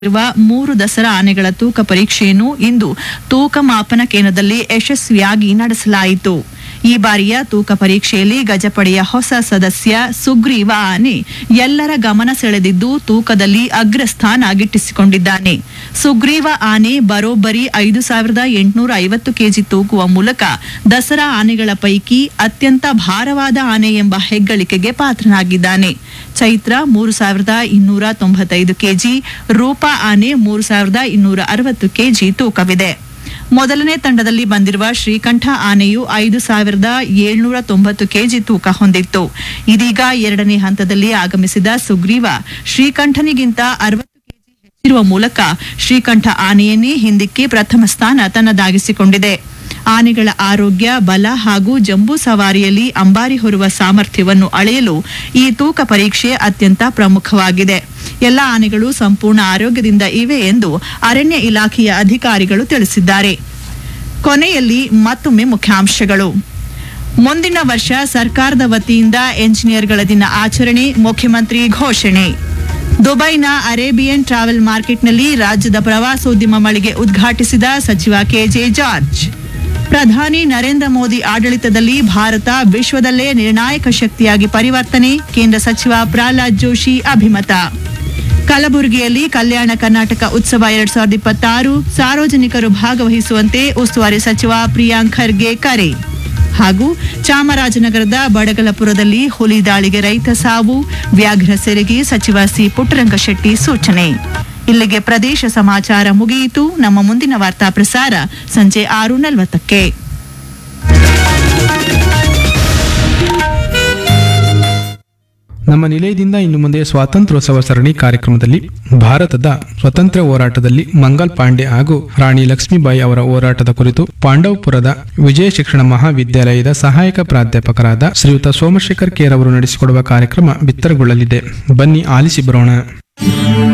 ಇರುವ ಮೂರು ದಸರಾ ಆನೆಗಳ ತೂಕ ಪರೀಕ್ಷೆಯನ್ನು ಇಂದು ತೂಕ ಮಾಪನ ಕೇಂದ್ರದಲ್ಲಿ ಯಶಸ್ವಿಯಾಗಿ ನಡೆಸಲಾಯಿತು ಈ ಬಾರಿಯ ತೂಕ ಪರೀಕ್ಷೆಯಲ್ಲಿ ಗಜಪಡೆಯ ಹೊಸ ಸದಸ್ಯ ಸುಗ್ರೀವ ಆನೆ ಎಲ್ಲರ ಗಮನ ಸೆಳೆದಿದ್ದು ತೂಕದಲ್ಲಿ ಅಗ್ರಸ್ಥಾನ ಗಿಟ್ಟಿಸಿಕೊಂಡಿದ್ದಾನೆ ಸುಗ್ರೀವ ಆನೆ ಬರೋಬ್ಬರಿ ಐದು ಸಾವಿರದ ಎಂಟುನೂರ ಐವತ್ತು ಕೆಜಿ ತೂಗುವ ಮೂಲಕ ದಸರಾ ಆನೆಗಳ ಪೈಕಿ ಅತ್ಯಂತ ಭಾರವಾದ ಆನೆ ಎಂಬ ಹೆಗ್ಗಳಿಕೆಗೆ ಪಾತ್ರನಾಗಿದ್ದಾನೆ ಚೈತ್ರ ಮೂರು ಸಾವಿರದ ಇನ್ನೂರ ತೊಂಬತ್ತೈದು ಕೆಜಿ ರೂಪಾ ಆನೆ ಮೂರು ಸಾವಿರದ ಇನ್ನೂರ ಅರವತ್ತು ಕೆಜಿ ತೂಕವಿದೆ ಮೊದಲನೇ ತಂಡದಲ್ಲಿ ಬಂದಿರುವ ಶ್ರೀಕಂಠ ಆನೆಯು ಐದು ಸಾವಿರದ ಏಳ್ನೂರ ತೊಂಬತ್ತು ಕೆಜಿ ತೂಕ ಹೊಂದಿತ್ತು ಇದೀಗ ಎರಡನೇ ಹಂತದಲ್ಲಿ ಆಗಮಿಸಿದ ಸುಗ್ರೀವ ಶ್ರೀಕಂಠನಿಗಿಂತ ಅರವತ್ತು ಕೆಜಿ ಹೆಚ್ಚಿರುವ ಮೂಲಕ ಶ್ರೀಕಂಠ ಆನೆಯನ್ನೇ ಹಿಂದಿಕ್ಕಿ ಪ್ರಥಮ ಸ್ಥಾನ ತನ್ನದಾಗಿಸಿಕೊಂಡಿದೆ ಆನೆಗಳ ಆರೋಗ್ಯ ಬಲ ಹಾಗೂ ಜಂಬೂ ಸವಾರಿಯಲ್ಲಿ ಅಂಬಾರಿ ಹೊರುವ ಸಾಮರ್ಥ್ಯವನ್ನು ಅಳೆಯಲು ಈ ತೂಕ ಪರೀಕ್ಷೆ ಅತ್ಯಂತ ಪ್ರಮುಖವಾಗಿದೆ ಎಲ್ಲ ಆನೆಗಳು ಸಂಪೂರ್ಣ ಆರೋಗ್ಯದಿಂದ ಇವೆ ಎಂದು ಅರಣ್ಯ ಇಲಾಖೆಯ ಅಧಿಕಾರಿಗಳು ತಿಳಿಸಿದ್ದಾರೆ ಕೊನೆಯಲ್ಲಿ ಮತ್ತೊಮ್ಮೆ ಮುಖ್ಯಾಂಶಗಳು ಮುಂದಿನ ವರ್ಷ ಸರ್ಕಾರದ ವತಿಯಿಂದ ಎಂಜಿನಿಯರ್ಗಳ ದಿನ ಆಚರಣೆ ಮುಖ್ಯಮಂತ್ರಿ ಘೋಷಣೆ ದುಬೈನ ಅರೇಬಿಯನ್ ಟ್ರಾವೆಲ್ ಮಾರ್ಕೆಟ್ನಲ್ಲಿ ರಾಜ್ಯದ ಪ್ರವಾಸೋದ್ಯಮ ಮಳಿಗೆ ಉದ್ಘಾಟಿಸಿದ ಸಚಿವ ಕೆಜೆ ಜಾರ್ಜ್ ಪ್ರಧಾನಿ ನರೇಂದ್ರ ಮೋದಿ ಆಡಳಿತದಲ್ಲಿ ಭಾರತ ವಿಶ್ವದಲ್ಲೇ ನಿರ್ಣಾಯಕ ಶಕ್ತಿಯಾಗಿ ಪರಿವರ್ತನೆ ಕೇಂದ್ರ ಸಚಿವ ಪ್ರಹ್ಲಾದ್ ಜೋಶಿ ಅಭಿಮತ ಕಲಬುರಗಿಯಲ್ಲಿ ಕಲ್ಯಾಣ ಕರ್ನಾಟಕ ಉತ್ಸವ ಎರಡ್ ಸಾವಿರದ ಇಪ್ಪತ್ತಾರು ಸಾರ್ವಜನಿಕರು ಭಾಗವಹಿಸುವಂತೆ ಉಸ್ತುವಾರಿ ಸಚಿವ ಪ್ರಿಯಾಂಕ್ ಖರ್ಗೆ ಕರೆ ಹಾಗೂ ಚಾಮರಾಜನಗರದ ಬಡಗಲಪುರದಲ್ಲಿ ಹುಲಿ ದಾಳಿಗೆ ರೈತ ಸಾವು ವ್ಯಾಘ್ರ ಸೆರೆಗೆ ಸಚಿವ ಸಿ ಪುಟ್ಟರಂಗಶೆಟ್ಟಿ ಸೂಚನೆ ಇಲ್ಲಿಗೆ ಪ್ರದೇಶ ಸಮಾಚಾರ ಮುಗಿಯಿತು ನಮ್ಮ ಮುಂದಿನ ವಾರ್ತಾ ಪ್ರಸಾರ ಸಂಜೆ ಆರು ನಲವತ್ತಕ್ಕೆ ನಮ್ಮ ನಿಲಯದಿಂದ ಇನ್ನು ಮುಂದೆ ಸ್ವಾತಂತ್ರ್ಯೋತ್ಸವ ಸರಣಿ ಕಾರ್ಯಕ್ರಮದಲ್ಲಿ ಭಾರತದ ಸ್ವತಂತ್ರ ಹೋರಾಟದಲ್ಲಿ ಮಂಗಲ್ ಪಾಂಡೆ ಹಾಗೂ ರಾಣಿ ಲಕ್ಷ್ಮೀಬಾಯಿ ಅವರ ಹೋರಾಟದ ಕುರಿತು ಪಾಂಡವಪುರದ ವಿಜಯ ಶಿಕ್ಷಣ ಮಹಾವಿದ್ಯಾಲಯದ ಸಹಾಯಕ ಪ್ರಾಧ್ಯಾಪಕರಾದ ಶ್ರೀಯುತ ಸೋಮಶೇಖರ್ ಕೇರ್ ಅವರು ನಡೆಸಿಕೊಡುವ ಕಾರ್ಯಕ್ರಮ ಬಿತ್ತರಗೊಳ್ಳಲಿದೆ ಬನ್ನಿ ಆಲಿಸಿ ಬರೋಣ